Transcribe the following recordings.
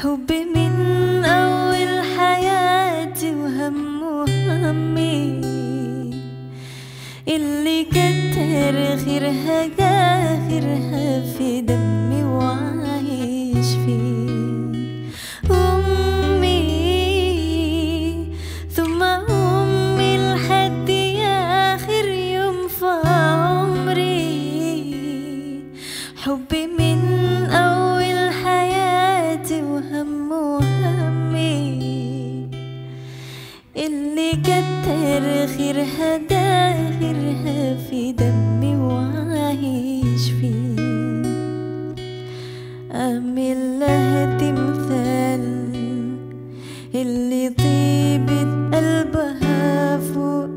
حبي من أول حياتي وهم وهمي اللي كتر خيرها غيرها في دمي وعايش فيه أمي ثم أمي لحد آخر يوم في عمري حبي من أول حياتي وهم وهمي اللي كتر خيرها داخرها في دمي وعايش فيه أعمل لها تمثال اللي طيبة قلبها فوق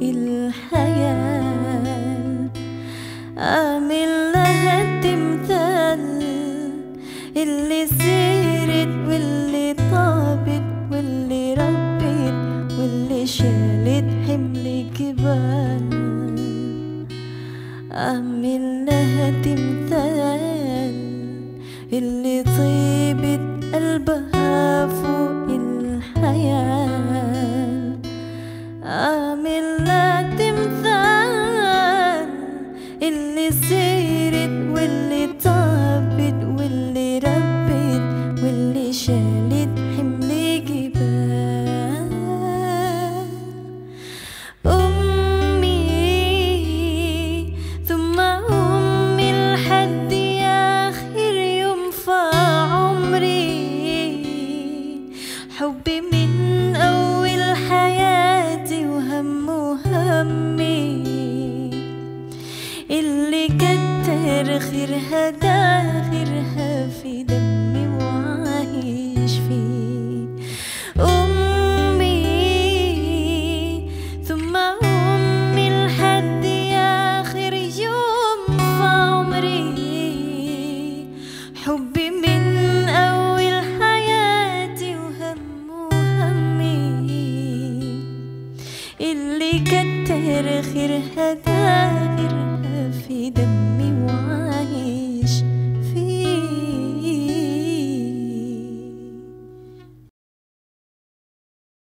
الحياة أعمل لها تمثال اللي سيرت واللي طابت واللي ربت واللي شالت حمل جبال أعمل لها تمثال اللي طيبة قلبها فوق الحياة أعمل لها تمثال اللي سيرت واللي طابت واللي ربت واللي شالت حمل جبال أمي ثم أمي لحد آخر يوم في عمري حبي من أول حياتي وهم وهمي اللي كتر خيرها داخرها في دمي وعايش فيه أمي ثم أمي لحد آخر يوم في عمري حبي من أول حياتي وهم وهمي اللي كتر خيرها داخرها في دمي